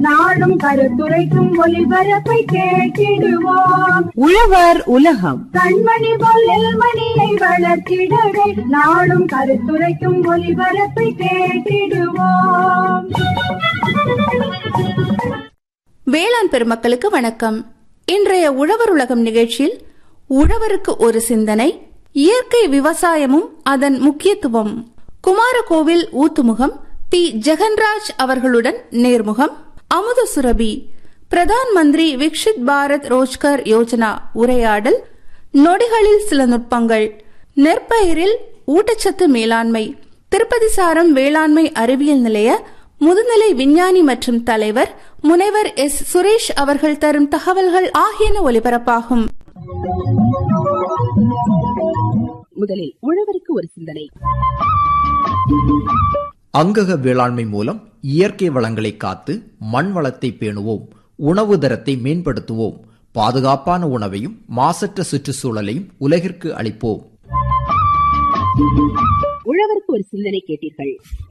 நாடும் கருத்துரைக்கும் ஒளிபரப்பை கேட்டிடுவோம் உழவர் உலகம் கண்மணி பொல்லில் மணியை வளர்த்திடவே நாடும் கருத்துரைக்கும் ஒளிபரப்பை கேட்டிடுவோம் வேளாண் பெருமக்களுக்கு வணக்கம் இன்றைய உழவர் உலகம் நிகழ்ச்சியில் உழவருக்கு ஒரு சிந்தனை இயற்கை விவசாயமும் அதன் முக்கியத்துவம் குமாரகோவில் ஊத்துமுகம் பி ஜெகன்ராஜ் அவர்களுடன் நேர்முகம் அமுத சுரபி பிரதான் மந்திரி விக்ஷித் பாரத் ரோஜ்கர் யோஜனா உரையாடல் நொடிகளில் சில நுட்பங்கள் நெற்பயிரில் ஊட்டச்சத்து மேலாண்மை திருப்பதி சாரம் வேளாண்மை அறிவியல் நிலைய முதுநிலை விஞ்ஞானி மற்றும் தலைவர் முனைவர் எஸ் சுரேஷ் அவர்கள் தரும் தகவல்கள் ஆகியன ஒலிபரப்பாகும் முதலில் உழவருக்கு ஒரு சிந்தனை அங்கக வேளாண்மை மூலம் இயற்கை வளங்களை காத்து மண் வளத்தை பேணுவோம் உணவு தரத்தை மேம்படுத்துவோம் பாதுகாப்பான உணவையும் மாசற்ற சுற்றுச்சூழலையும் உலகிற்கு அளிப்போம் உழவருக்கு ஒரு சிந்தனை கேட்டீர்கள்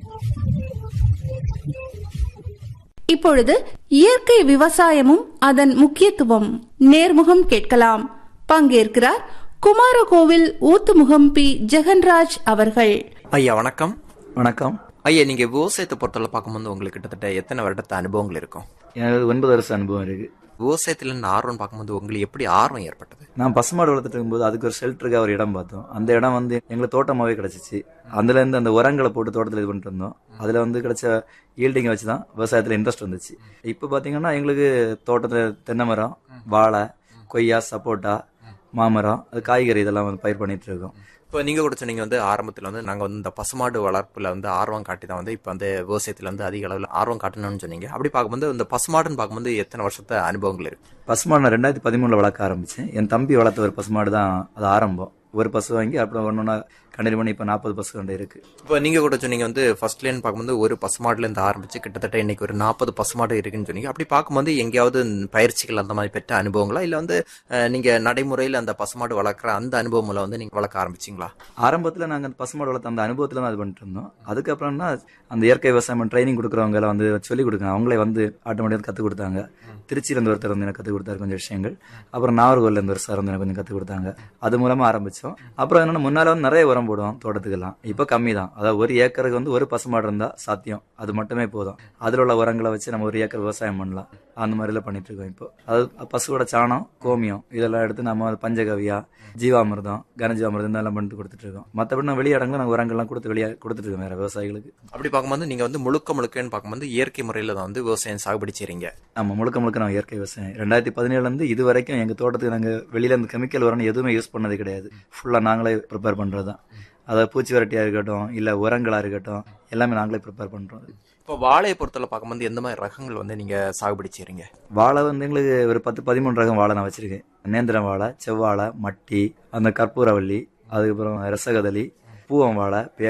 இப்பொழுது இயற்கை விவசாயமும் அதன் முக்கியத்துவம் நேர்முகம் கேட்கலாம் பங்கேற்கிறார் குமாரகோவில் ஊத்துமுகம் பி ஜெகன்ராஜ் அவர்கள் ஐயா வணக்கம் வணக்கம் ஐயா நீங்க விவசாயத்தை பொறுத்தவரை பார்க்கும்போது உங்களுக்கு கிட்டத்தட்ட எத்தனை வருடத்த அனுபவங்கள் இருக்கும் எனக்கு ஒன்பது வருஷம் அனுபவம் இருக்கு விவசாயத்துல இருந்து ஆர்வம் பார்க்கும்போது உங்களுக்கு எப்படி ஆர்வம் ஏற்பட்டது நான் பசுமாடு வளர்த்துட்டு இருக்கும்போது அதுக்கு ஒரு ஷெல்டருக்காக ஒரு இடம் பார்த்தோம் அந்த இடம் வந்து எங்களுக்கு தோட்டமாவே கிடைச்சிச்சு அதுல இருந்து அந்த உரங்களை போட்டு தோட்டத்தில் இது பண்ணிட்டு இருந்தோம் அதுல வந்து கிடைச்ச ஈல்டிங்கை வச்சு தான் விவசாயத்துல இன்ட்ரெஸ்ட் வந்துச்சு இப்போ பாத்தீங்கன்னா எங்களுக்கு தோட்டத்துல தென்னை மரம் வாழை கொய்யா சப்போட்டா மாமரம் அது காய்கறி இதெல்லாம் வந்து பயிர் பண்ணிட்டு இருக்கோம் இப்போ நீங்க கூட சொன்னீங்க வந்து ஆரம்பத்துல வந்து நாங்க வந்து இந்த பசுமாடு வளர்ப்புல வந்து ஆர்வம் காட்டி தான் வந்து இப்போ வந்து விவசாயத்துல வந்து அதிக அளவில் ஆர்வம் காட்டணும்னு சொன்னீங்க அப்படி பார்க்கும்போது இந்த பசுமாடுன்னு பார்க்கும்போது எத்தனை வருஷத்த அனுபவங்கள் இருக்கு பசுமாடு நான் ரெண்டாயிரத்தி பதிமூணுல வளர்க்க ஆரம்பிச்சேன் என் தம்பி வளர்த்த ஒரு பசுமாடு தான் அது ஆரம்பம் ஒரு பசு வாங்கி அப்புறம் ஒன்னொன்னா கண்டினியூ பண்ணி இப்போ நாற்பது பசு கொண்டு இருக்கு இப்போ நீங்க கூட சொன்னீங்க வந்து ஃபர்ஸ்ட்லேன்னு பார்க்கும்போது ஒரு பசுமாடுல இருந்து ஆரம்பிச்சு கிட்டத்தட்ட இன்னைக்கு ஒரு நாற்பது பசுமாடு இருக்குன்னு சொன்னீங்க அப்படி பார்க்கும்போது எங்கேயாவது பயிற்சிகள் அந்த மாதிரி பெற்ற அனுபவங்களா இல்ல வந்து அஹ், நீங்க நடைமுறையில் அந்த பசுமாடு வளர்க்குற அந்த அனுபவங்களை வந்து நீங்க வளர்க்க ஆரம்பிச்சீங்களா ஆரம்பத்தில் நாங்கள் அந்த பசுமாடு வளர்த்த அந்த அனுபவத்தில் தான் அது பண்ணிட்டு இருந்தோம் அதுக்கப்புறம் தான் அந்த இயற்கை விவசாயம் ட்ரைனிங் கொடுக்குறவங்க எல்லாம் வந்து சொல்லிக் கொடுங்க அவங்களே வந்து ஆட்டோமேட்டிக்காக கற்றுக் கொடுத்தாங்க திருச்சியில இருந்து ஒருத்தர் வந்து எனக்கு கற்றுக் கொடுத்தாரு கொஞ்சம் விஷயங்கள் அப்புறம் நாகர்கோவில்ல இருந்து ஒரு சார் வந்து எனக்கு கொஞ்சம் கற்றுக் கொடுத்தாங்க அது மூலமா ஆரம்பிச்சோம் அப்புறம் என்னன்னா முன்னால வந்து நிறைய உரம் போடுவோம் தோட்டத்துக்கெல்லாம் இப்போ கம்மி தான் அதாவது ஒரு ஏக்கருக்கு வந்து ஒரு பசுமாடு இருந்தா சாத்தியம் அது மட்டுமே போதும் அதில் உள்ள உரங்களை வச்சு நம்ம ஒரு ஏக்கர் விவசாயம் பண்ணலாம் அந்த மாதிரிலாம் பண்ணிட்டு இருக்கோம் இப்போ அது பசுவோட சாணம் கோமியம் இதெல்லாம் எடுத்து நம்ம பஞ்சகவியா ஜீவாமிர்தம் கனஜீவாமிர்தம் இதெல்லாம் பண்ணிட்டு கொடுத்துட்டு இருக்கோம் மற்றபடி நான் வெளி இடங்களும் நாங்கள் உரங்கள்லாம் கொடுத்து வெளியே கொடுத்துட்டு இருக்கோம் வேற விவசாயிகளுக்கு அப்படி பார்க்கும்போது நீங்க வந்து முழுக்க முழுக்கன்னு பார்க்கும்போது இயற்கை முறையில தான் வந்து விவசாயம் சாகுபடி செய்றீங்க நம்ம முழுக்க முழுக்க நான் இயற்கை விவசாயம் ரெண்டாயிரத்தி பதினேழுல இருந்து இது வரைக்கும் எங்க தோட்டத்துக்கு நாங்க வெளியில இருந்து கெமிக்கல் உரம் எதுவுமே யூஸ் பண்ணது கிடையாது ஃபுல்லா நாங்களே ப்ரிப்பேர் பண்றது தான் அதாவது பூச்சி வரட்டியா இருக்கட்டும் இல்ல உரங்களா இருக்கட்டும் எல்லாமே நாங்களே ப்ரிப்பேர் பண்றோம் இப்போ வாழையை பொறுத்தவரை பார்க்கும்போது எந்த மாதிரி ரகங்கள் வந்து நீங்க சாகுபடி செய்றீங்க வாழை வந்து எங்களுக்கு ஒரு பத்து பதிமூணு ரகம் வாழை நான் வச்சிருக்கேன் நேந்திரம் வாழை செவ்வாழை மட்டி அந்த கற்பூரவள்ளி அதுக்கப்புறம் ரசகதலி பூவம் வாழை